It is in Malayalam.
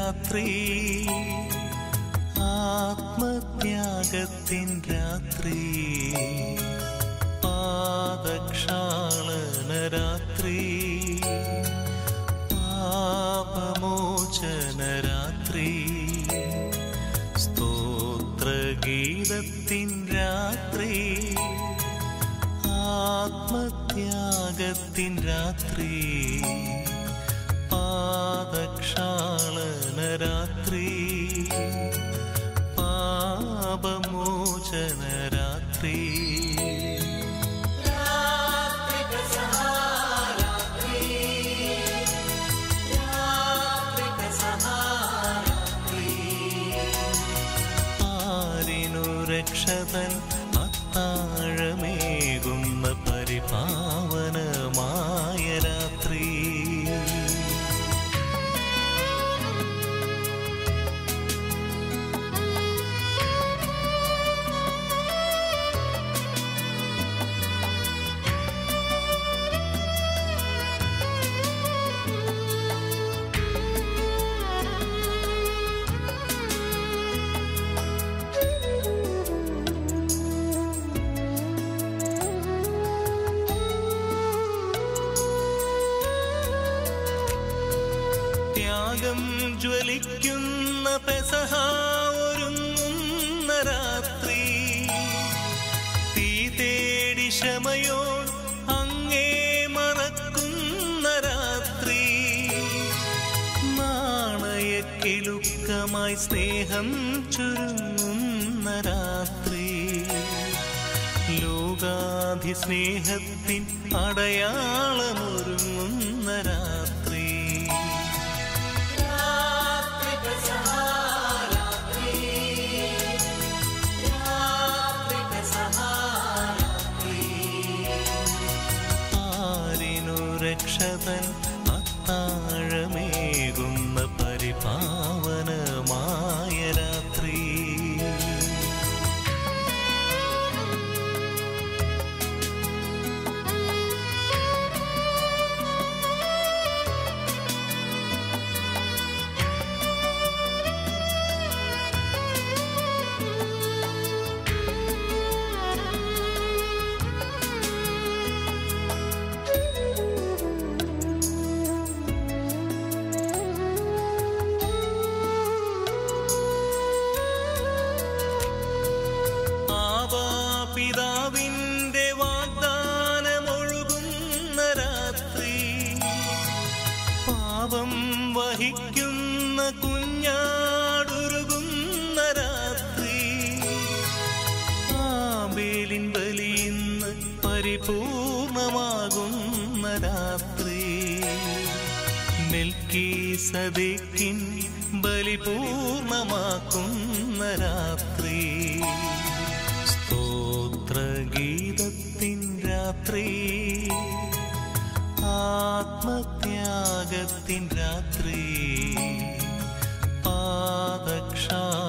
രാത്രി ആത്മത്യാഗത്തിൻ രാത്രി പാദക്ഷാളന രാത്രി പാപമോചന രാത്രി സ്തോത്രഗീതത്തിൻ രാത്രി ആത്മത്യാഗത്തിൻ രാത്രി പാദക്ഷാളന രാത്രി പാപമോചന രാത്രി ആരിനു രക്ഷതൻ അത്താഴമേകുന്ന പരിപാവനമായ രാത്രി ത്യാഗം ജ്വലിക്കുന്ന പെസഹ ഒരുങ്ങുന്ന രാത്രി തീ തേടി ക്ഷമയോ അങ്ങേ മറക്കുന്ന രാത്രി നാണയക്കിലുക്കമായി സ്നേഹം ചുരുങ്ങുന്ന രാത്രി ലോകാധി സ്നേഹത്തിൻ അടയാളമൊരുങ്ങുന്ന രാത്രി ആരിനു രക്ഷതൻ അത്താഴമേകുന്ന പരിപാവനമായ രാത്രി ആവാപിതാവിന്റെ വാഗ്ദാനമൊഴുകുന്ന രാത്രി പാപം വഹിക്കുന്ന കുഞ്ഞാടുരുകുന്ന രാത്രി ആബേലിൻ ബലിയിന്ന് പരിപൂർണമാകുന്ന രാത്രി മെൽക്കി സദിക്കിൻ ബലി പൂർണ്ണമാക്കുന്ന രാത്രി സ്തോത്രഗീതത്തിൻ രാത്രി ആത്മത്യാഗത്തിൻ രാത്രി പാദക്ഷാ